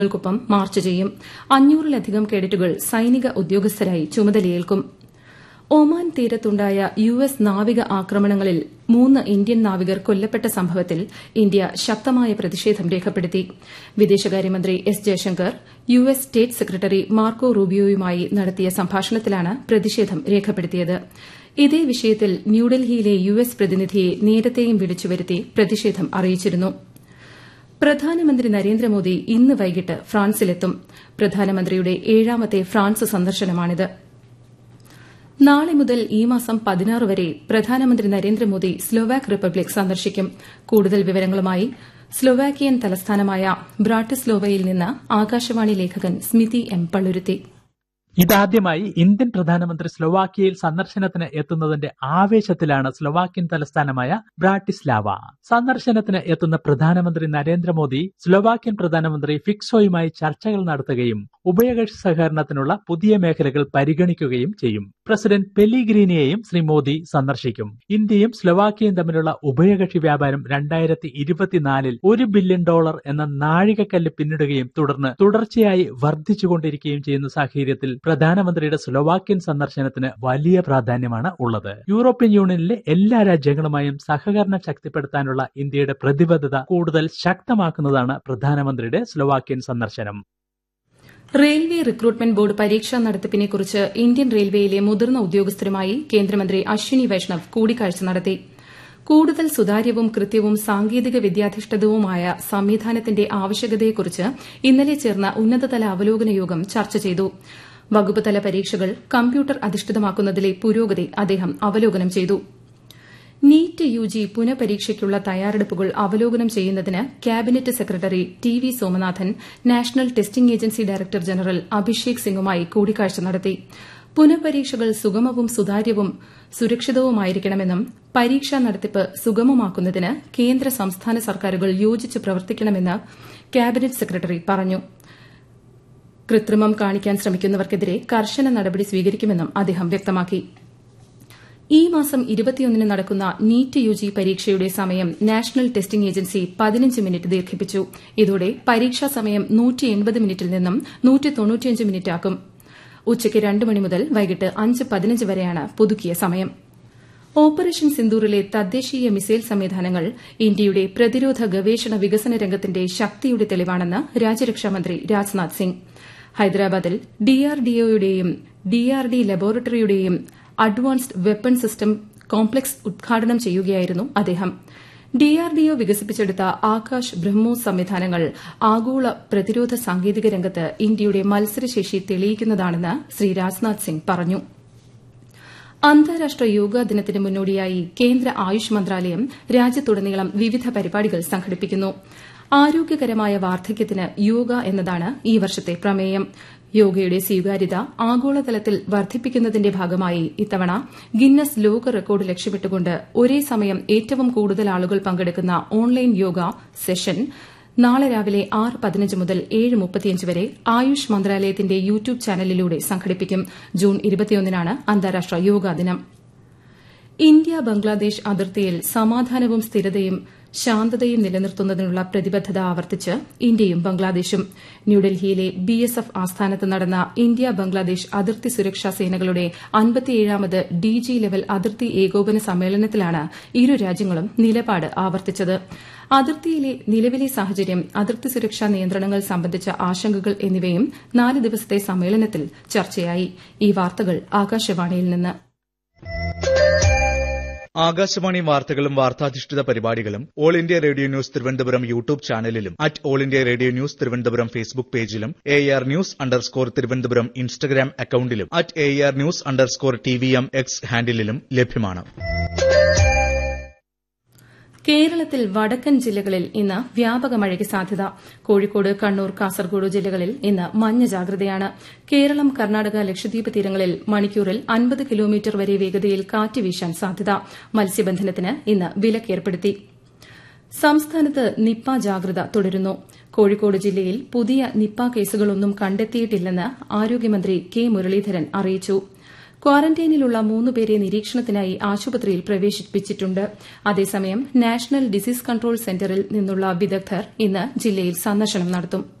ൾക്കൊപ്പം March ചെയ്യും അഞ്ഞൂറിലധികം കേഡറ്റുകൾ സൈനിക ഉദ്യോഗസ്ഥരായി ചുമതലയേൽക്കും ഒമാൻ തീരത്തുണ്ടായ യു എസ് നാവിക ആക്രമണങ്ങളിൽ മൂന്ന് ഇന്ത്യൻ നാവികർ കൊല്ലപ്പെട്ട സംഭവത്തിൽ ഇന്ത്യ ശക്തമായ പ്രതിഷേധം രേഖപ്പെടുത്തി വിദേശകാര്യമന്ത്രി S Jaishankar U S state secretary Marco റൂബിയോയുമായി നടത്തിയ സംഭാഷണത്തിലാണ് പ്രതിഷേധം രേഖപ്പെടുത്തിയത് ഇതേ വിഷയത്തിൽ ന്യൂഡൽഹിയിലെ യു എസ് പ്രതിനിധിയെ നേരത്തെയും വിളിച്ചുവരുത്തി പ്രതിഷേധം അറിയിച്ചിരുന്നു പ്രധാനമന്ത്രി നരേന്ദ്രമോദി ഇന്ന് വൈകിട്ട് ഫ്രാൻസിലെത്തും പ്രധാനമന്ത്രിയുടെ ഏഴാമത്തെ ഫ്രാൻസ് സന്ദർശനമാണിത് നാളെ മുതൽ ഈ മാസം പതിനാറ് വരെ പ്രധാനമന്ത്രി നരേന്ദ്രമോദി സ്ലോവാക് റിപ്പബ്ലിക് സന്ദർശിക്കും കൂടുതൽ വിവരങ്ങളുമായി സ്ലോവാക്കിയൻ തലസ്ഥാനമായ ബ്രാട്ടിസ്ലോവയിൽ നിന്ന് ആകാശവാണി ലേഖകൻ സ്മിതി എം പള്ളുരുത്തി ഇതാദ്യമായി ഇന്ത്യൻ പ്രധാനമന്ത്രി സ്ലൊവാക്കിയയിൽ സന്ദർശനത്തിന് എത്തുന്നതിന്റെ ആവേശത്തിലാണ് സ്ലൊവാക്യൻ തലസ്ഥാനമായ ബ്രാട്ടിസ്ലാവ സന്ദർശനത്തിന് എത്തുന്ന പ്രധാനമന്ത്രി നരേന്ദ്രമോദി സ്ലൊവാക്യൻ പ്രധാനമന്ത്രി ഫിക്സോയുമായി ചർച്ചകൾ നടത്തുകയും ഉഭയകക്ഷി സഹകരണത്തിനുള്ള പുതിയ മേഖലകൾ പരിഗണിക്കുകയും ചെയ്യും പ്രസിഡന്റ് പെലിഗ്രീനിയെയും ശ്രീ മോദി സന്ദർശിക്കും ഇന്ത്യയും സ്ലൊവാക്കിയയും തമ്മിലുള്ള ഉഭയകക്ഷി വ്യാപാരം രണ്ടായിരത്തി ഇരുപത്തിനാലിൽ ഒരു ബില്യൺ ഡോളർ എന്ന നാഴികക്കല്ല് പിന്നിടുകയും തുടർന്ന് തുടർച്ചയായി വർദ്ധിച്ചുകൊണ്ടിരിക്കുകയും ചെയ്യുന്ന സാഹചര്യത്തിൽ പ്രധാനമന്ത്രിയുടെ സ്ലൊവാക്യൻ സന്ദർശനത്തിന് വലിയ പ്രാധാന്യമാണ് ഉള്ളത് യൂറോപ്യൻ യൂണിയനിലെ എല്ലാ രാജ്യങ്ങളുമായും സഹകരണം ശക്തിപ്പെടുത്താനുള്ള ഇന്ത്യയുടെ പ്രതിബദ്ധത കൂടുതൽ ശക്തമാക്കുന്നതാണ് പ്രധാനമന്ത്രിയുടെ സ്ലൊവാക്യൻ സന്ദർശനം റെയിൽവേ റിക്രൂട്ട്മെന്റ് ബോർഡ് പരീക്ഷാ നടത്തിപ്പിനെക്കുറിച്ച് ഇന്ത്യൻ റെയിൽവേയിലെ മുതിർന്ന ഉദ്യോഗസ്ഥരുമായി കേന്ദ്രമന്ത്രി അശ്വിനി വൈഷ്ണവ് കൂടിക്കാഴ്ച നടത്തി കൂടുതൽ സുതാര്യവും കൃത്യവും സാങ്കേതിക വിദ്യാധിഷ്ഠിതവുമായ സംവിധാനത്തിന്റെ ആവശ്യകതയെക്കുറിച്ച് ഇന്നലെ ചേർന്ന ഉന്നതതല അവലോകന യോഗം ചർച്ച ചെയ്തു വകുപ്പ് തല പരീക്ഷകൾ കമ്പ്യൂട്ടർ അധിഷ്ഠിതമാക്കുന്നതിലെ പുരോഗതി അദ്ദേഹം അവലോകനം ചെയ്തു നീറ്റ് യുജി പുനഃപരീക്ഷയ്ക്കുള്ള തയ്യാറെടുപ്പുകൾ അവലോകനം ചെയ്യുന്നതിന് cabinet secretary T V Somanathan national testing agency director general Abhishek സിംഗുമായി കൂടിക്കാഴ്ച നടത്തി പുനഃപരീക്ഷകൾ സുഗമവും സുതാര്യവും സുരക്ഷിതവുമായിരിക്കണമെന്നും പരീക്ഷാ നടത്തിപ്പ് സുഗമമാക്കുന്നതിന് കേന്ദ്ര സംസ്ഥാന സർക്കാരുകൾ യോജിച്ച് പ്രവർത്തിക്കണമെന്ന് ക്യാബിനറ്റ് സെക്രട്ടറി പറഞ്ഞു കൃത്രിമം കാണിക്കാൻ ശ്രമിക്കുന്നവർക്കെതിരെ കർശന നടപടി സ്വീകരിക്കുമെന്നും അദ്ദേഹം വ്യക്തമാക്കി ഈ മാസം ഇരുപത്തിയൊന്നിന് നടക്കുന്ന നീറ്റ് യുജി പരീക്ഷയുടെ സമയം നാഷണൽ ടെസ്റ്റിംഗ് ഏജൻസി പതിനഞ്ച് മിനിറ്റ് ദീർഘിപ്പിച്ചു ഇതോടെ പരീക്ഷാ സമയം മിനിറ്റിൽ നിന്നും മിനിറ്റാക്കും ഉച്ചയ്ക്ക് രണ്ട് മണി മുതൽ വൈകിട്ട് അഞ്ച് പതിനഞ്ച് വരെയാണ് പുതുക്കിയ സമയം ഓപ്പറേഷൻ സിന്ദൂറിലെ തദ്ദേശീയ മിസൈൽ സംവിധാനങ്ങൾ ഇന്ത്യയുടെ പ്രതിരോധ ഗവേഷണ വികസന രംഗത്തിന്റെ ശക്തിയുടെ തെളിവാണെന്ന് രാജ്യരക്ഷാമന്ത്രി രാജ്നാഥ് സിംഗ് ഹൈദരാബാദിൽ ഡിആർഡിഒയുടെയും ഡിആർഡി ലബോറട്ടറിയുടെയും അഡ്വാൻസ്ഡ് വെപ്പൺ സിസ്റ്റം കോംപ്ലക്സ് ഉദ്ഘാടനം ചെയ്യുകയായിരുന്നു അദ്ദേഹം ഡിആർഡിഒ വികസിപ്പിച്ചെടുത്ത ആകാശ് ബ്രഹ്മോസ് സംവിധാനങ്ങൾ ആഗോള പ്രതിരോധ സാങ്കേതിക രംഗത്ത് ഇന്ത്യയുടെ മത്സരശേഷി തെളിയിക്കുന്നതാണെന്ന് ശ്രീ രാജ്നാഥ് സിംഗ് പറഞ്ഞു അന്താരാഷ്ട്ര യോഗാ ദിനത്തിന് മുന്നോടിയായി കേന്ദ്ര ആയുഷ് മന്ത്രാലയം രാജ്യത്തുടനീളം വിവിധ പരിപാടികൾ സംഘടിപ്പിക്കുന്നു ആരോഗ്യകരമായ വാർദ്ധക്യത്തിന് യോഗ എന്നതാണ് ഈ വർഷത്തെ പ്രമേയം യോഗയുടെ സ്വീകാര്യത ആഗോളതലത്തിൽ വർദ്ധിപ്പിക്കുന്നതിന്റെ ഭാഗമായി ഇത്തവണ ഗിന്നസ് ലോക റെക്കോർഡ് ലക്ഷ്യമിട്ടുകൊണ്ട് ഒരേ സമയം ഏറ്റവും കൂടുതൽ ആളുകൾ പങ്കെടുക്കുന്ന ഓൺലൈൻ യോഗ സെഷൻ നാളെ രാവിലെ ആറ് പതിനഞ്ച് മുതൽ ഏഴ് മുപ്പത്തിയഞ്ച് വരെ ആയുഷ് മന്ത്രാലയത്തിന്റെ യൂട്യൂബ് ചാനലിലൂടെ സംഘടിപ്പിക്കും ജൂൺ ഇരുപത്തിയൊന്നിനാണ് അന്താരാഷ്ട്ര യോഗാ ദിനം ഇന്ത്യ ബംഗ്ലാദേശ് അതിർത്തിയിൽ സമാധാനവും സ്ഥിരതയും ശാന്തതയും നിലനിർത്തുന്നതിനുള്ള പ്രതിബദ്ധത ആവർത്തിച്ച് ഇന്ത്യയും ബംഗ്ലാദേശും ന്യൂഡൽഹിയിലെ ബിഎസ്എഫ് ആസ്ഥാനത്ത് നടന്ന ഇന്ത്യ ബംഗ്ലാദേശ് അതിർത്തി സുരക്ഷാ സേനകളുടെ അൻപത്തിയേഴാമത് ഡിജി ലെവൽ അതിർത്തി ഏകോപന സമ്മേളനത്തിലാണ് ഇരു രാജ്യങ്ങളും നിലപാട് ആവർത്തിച്ചത് അതിർത്തിയിലെ നിലവിലെ സാഹചര്യം അതിർത്തി സുരക്ഷാ നിയന്ത്രണങ്ങൾ സംബന്ധിച്ച ആശങ്കകൾ എന്നിവയും നാല് ദിവസത്തെ സമ്മേളനത്തിൽ ചർച്ചയായി ഈ വാർത്തകൾ ആകാശവാണിയിൽ നിന്ന് ആകാശവാണി വാർത്തകളും വാർത്താധിഷ്ഠിത പരിപാടികളും all India radio news Thiruvananthapuram YouTube ചാനലിലും at all India radio news Thiruvananthapuram Facebook പേജിലും A R news underscore Thiruvananthapuram Instagram അക്കൌണ്ടിലും at A R news underscore T V M X ഹാൻഡിലും ലഭ്യമാണ് കേരളത്തിൽ വടക്കൻ ജില്ലകളിൽ ഇന്ന് വ്യാപക മഴയ്ക്ക് സാധ്യത കോഴിക്കോട് കണ്ണൂർ കാസർഗോഡ് ജില്ലകളിൽ ഇന്ന് മഞ്ഞ ജാഗ്രതയാണ് കേരളം കർണാടക ലക്ഷദ്വീപ് തീരങ്ങളിൽ മണിക്കൂറിൽ അൻപത് കിലോമീറ്റർ വരെ വേഗതയിൽ കാറ്റ് വീശാൻ സാധ്യത മത്സ്യബന്ധനത്തിന് ഇന്ന് വിലക്കേർപ്പെടുത്തി സംസ്ഥാനത്ത് നിപ്പ ജാഗ്രത തുടരുന്നു കോഴിക്കോട് ജില്ലയിൽ പുതിയ നിപ്പ കേസുകളൊന്നും കണ്ടെത്തിയിട്ടില്ലെന്ന് ആരോഗ്യമന്ത്രി കെ മുരളീധരൻ അറിയിച്ചു ക്വാറന്റൈനിലുള്ള മൂന്നുപേരെ നിരീക്ഷണത്തിനായി ആശുപത്രിയിൽ പ്രവേശിപ്പിച്ചിട്ടുണ്ട് അതേസമയം നാഷണൽ ഡിസീസ് കൺട്രോൾ സെന്ററിൽ നിന്നുള്ള വിദഗ്ധർ ഇന്ന് ജില്ലയിൽ സന്ദർശനം നടത്തും